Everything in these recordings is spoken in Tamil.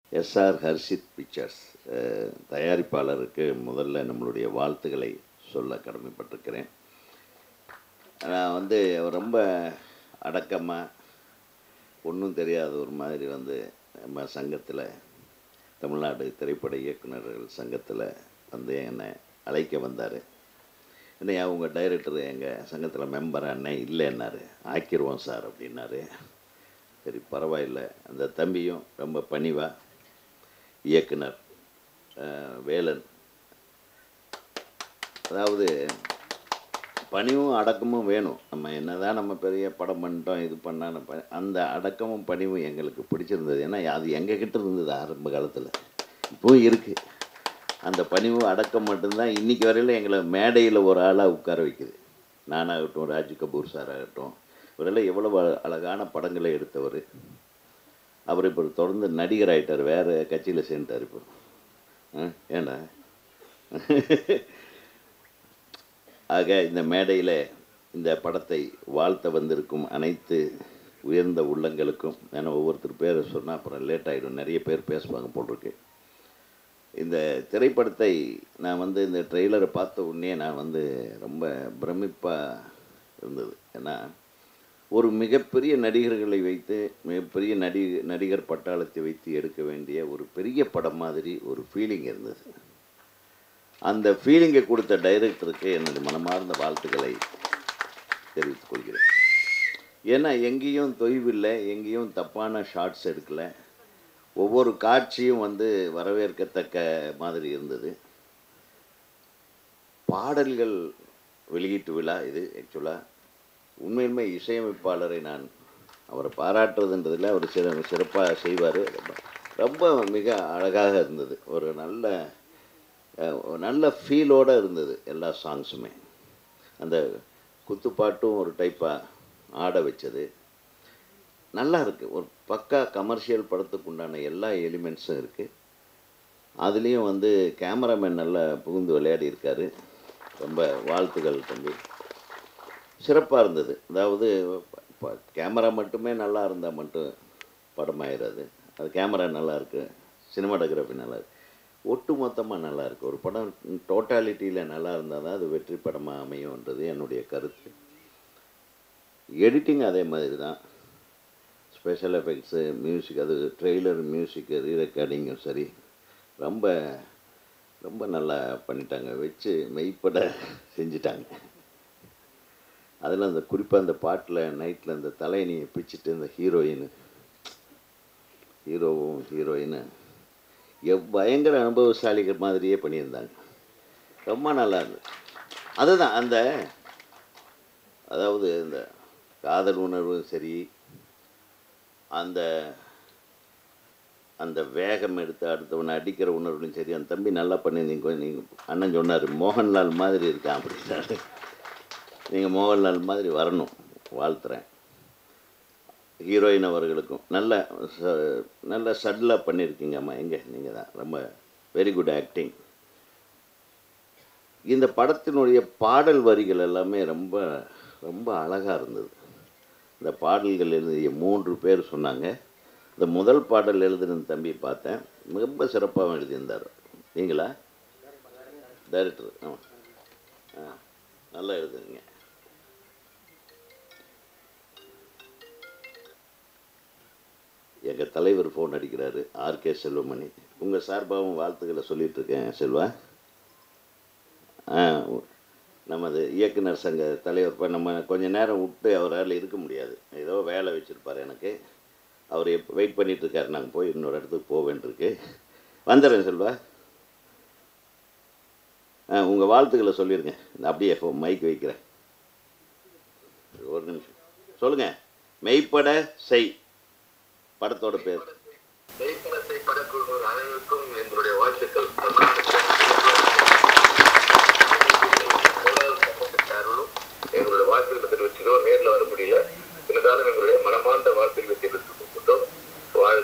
எஸ்ஆர் ஹர்ஷித் பிக்சர்ஸ் அஹ், தயாரிப்பாளருக்கு முதல்ல நம்மளுடைய வாழ்த்துக்களை சொல்ல கடமைப்பட்டிருக்கிறேன் நான் வந்து அவர் ரொம்ப அடக்கமாக ஒன்றும் தெரியாத ஒரு மாதிரி வந்து நம்ம சங்கத்தில் தமிழ்நாடு திரைப்பட இயக்குனர்கள் சங்கத்தில் வந்து என்னை அழைக்க வந்தார் என்னை அவங்க டைரக்டர் எங்கள் சங்கத்தில் மெம்பர் அண்ணன் இல்லைன்னாரு ஆக்கிடுவோம் சார் அப்படின்னாரு சரி பரவாயில்லை அந்த தம்பியும் ரொம்ப பணிவாக இயக்குனர் அஹ், வேலன் அதாவது பணிவும் அடக்கமும் வேணும் நம்ம என்னதான் நம்ம பெரிய படம் பண்ணிட்டோம் இது பண்ணான்னு ப- அந்த அடக்கமும் பணிவும் எங்களுக்கு பிடிச்சிருந்தது ஏன்னா அது எங்ககிட்ட இருந்தது ஆரம்ப காலத்தில் இப்போவும் இருக்குது அந்த பணிவும் அடக்கம் மட்டும்தான் இன்னைக்கு வரையில எங்களை மேடையில் ஒரு ஆளாக உட்கார வைக்குது நானாகட்டும் ராஜ் கபூர் சார் ஆகட்டும் இவரெல்லாம் எவ்வளவு அழ- அழகான படங்களை எடுத்தவர் அவர் இப்போ தொடர்ந்து நடிகர் ஆயிட்டார் வேறு கட்சியில் சேர்ந்துட்டார் இப்போ ஆ, ஏண்டா ஆக இந்த மேடையில் இந்த படத்தை வாழ்த்த வந்திருக்கும் அனைத்து உயர்ந்த உள்ளங்களுக்கும் ஏன்னா ஒவ்வொருத்தர் பேரை சொன்னால் அப்புறம் லேட் ஆகிடும் நிறைய பேர் பேசுவாங்க போட்டிருக்கு இந்த திரைப்படத்தை நான் வந்து இந்த ட்ரெய்லரை பார்த்த உடனே நான் வந்து ரொம்ப பிரமிப்பாக இருந்தது ஏன்னா ஒரு மிகப்பெரிய நடிகர்களை வைத்து மிகப்பெரிய நடி நடிகர் பட்டாளத்தை வைத்து எடுக்க வேண்டிய ஒரு பெரிய படம் மாதிரி ஒரு ஃபீலிங் இருந்தது அந்த ஃபீலிங்கை கொடுத்த டைரக்டருக்கு எனது மனமார்ந்த வாழ்த்துக்களை தெரிவித்துக் கொள்கிறேன் ஏன்னா எங்கேயும் தொய்வில்லை எங்கேயும் தப்பான ஷார்ட்ஸ் எடுக்கலை ஒவ்வொரு காட்சியும் வந்து வரவேற்கத்தக்க மாதிரி இருந்தது பாடல்கள் வெளியீட்டு விழா இது ஆக்சுவலாக உண்மையுமே இசையமைப்பாளரை நான் அவரை பாராட்டுறதுன்றதில் அவர் சிற சிறப்பாக செய்வார் ரொம்ப மிக அழகாக இருந்தது ஒரு நல்ல அஹ், ஒரு நல்ல ஃபீலோடு இருந்தது எல்லா சாங்ஸுமே அந்த குத்துப்பாட்டும் ஒரு டைப்பாக ஆட வச்சது நல்லா இருக்குது ஒரு பக்கா கமர்ஷியல் படத்துக்கு உண்டான எல்லா எலிமெண்ட்ஸும் இருக்குது அதுலேயும் வந்து கேமராமேன் நல்லா புகுந்து விளையாடி இருக்காரு ரொம்ப வாழ்த்துக்கள் தம்பி சிறப்பாக இருந்தது அதாவது ப- கேமரா மட்டுமே நல்லா இருந்தால் மட்டும் படம் ஆயிடாது அது கேமரா நல்லா இருக்கு சினிமாட்டோகிராஃபி நல்லா இருக்கு ஒட்டு மொத்தமாக நல்லா இருக்கு ஒரு படம் டோட்டாலிட்டியில் நல்லா இருந்தால் தான் அது வெற்றி படமாக அமையும்ன்றது என்னுடைய கருத்து எடிட்டிங் அதே மாதிரி தான் ஸ்பெஷல் எஃபெக்ட்ஸு மியூசிக் அது ட்ரெய்லர் மியூசிக்கு ரீ ரெக்கார்டிங்கும் சரி ரொம்ப ரொம்ப நல்லா பண்ணிட்டாங்க வச்சு மெய்ப்பட செஞ்சிட்டாங்க அதில் அந்த குறிப்பாக அந்த பாட்டில் நைட்டில் அந்த தலையணியை பிச்சுட்டு இந்த ஹீரோயின் ஹீரோவும் ஹீரோயினு எவ் பயங்கர அனுபவசாலிகள் மாதிரியே பண்ணியிருந்தாங்க ரொம்ப நல்லா இருந்தது அதுதான் அந்த அதாவது இந்த காதல் உணர்வும் சரி அந்த அந்த வேகம் எடுத்து அடுத்தவனை அடிக்கிற உணர்வுலையும் சரி அந்த தம்பி நல்லா பண்ணியிருந்தீங்க கொஞ்சம் நீங்கள் அண்ணன் சொன்னார் மோகன்லால் மாதிரி இருக்கான் அப்படின்னாரு நீங்கள் மோகன்லால் மாதிரி வரணும் வாழ்த்துறேன் ஹீரோயின் அவர்களுக்கும் நல்ல ச- நல்ல சட்டிலாக பண்ணியிருக்கீங்க அம்மா எங்கே நீங்கள் தான் ரொம்ப வெரி குட் ஆக்டிங் இந்த படத்தினுடைய பாடல் வரிகள் எல்லாமே ரொம்ப ரொம்ப அழகாக இருந்தது இந்த பாடல்கள் எழுதிய மூன்று பேர் சொன்னாங்க இந்த முதல் பாடல் எழுதின தம்பி பார்த்தேன் ரொம்ப சிறப்பாக எழுதியிருந்தார் நீங்களா டைரக்டர் ஆமாம் ஆ நல்லா எழுதுறீங்க எங்கள் தலைவர் ஃபோன் அடிக்கிறாரு ஆர்கே செல்வமணி உங்கள் சார்பாகவும் வாழ்த்துக்களை சொல்லிட்டு இருக்கேன் செல்வா ஆ உ- நமது இயக்குனர் சங்க தலைவர் இப்போ நம்ம கொஞ்ச நேரம் விட்டு அவரால் இருக்க முடியாது ஏதோ வேலை வச்சுருப்பார் எனக்கு அவர் எப்போ வெயிட் பண்ணிட்டு இருக்காரு நாங்கள் போய் இன்னொரு இடத்துக்கு போக வேண்டியிருக்கு வந்துடுறேன் செல்வா ஆ உங்கள் வாழ்த்துக்களை சொல்லிடுங்க நான் அப்படியே மைக் வைக்கிறேன் ஒரு நிமிஷம் சொல்லுங்கள் மெய்ப்பட செய் படத்தோட பேர் மெய்ப்படத்தை படக்குழுவினர் அனைவருக்கும் எங்களுடைய வாழ்த்துக்கள் அருளும் எங்களுடைய வாழ்த்துக்களை தெரிவிச்சுக்கிறோம் நேரில் வர முடியல இருந்தாலும் எங்களுடைய மனமார்ந்த வாழ்த்துக்களை தெரிவித்துக் கொண்டோம் வாழ்க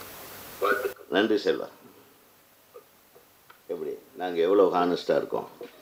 வாழ்த்துக்கள் நன்றி செல்வா எப்படி நாங்கள் எவ்வளோ ஹானஸ்டாக இருக்கோம்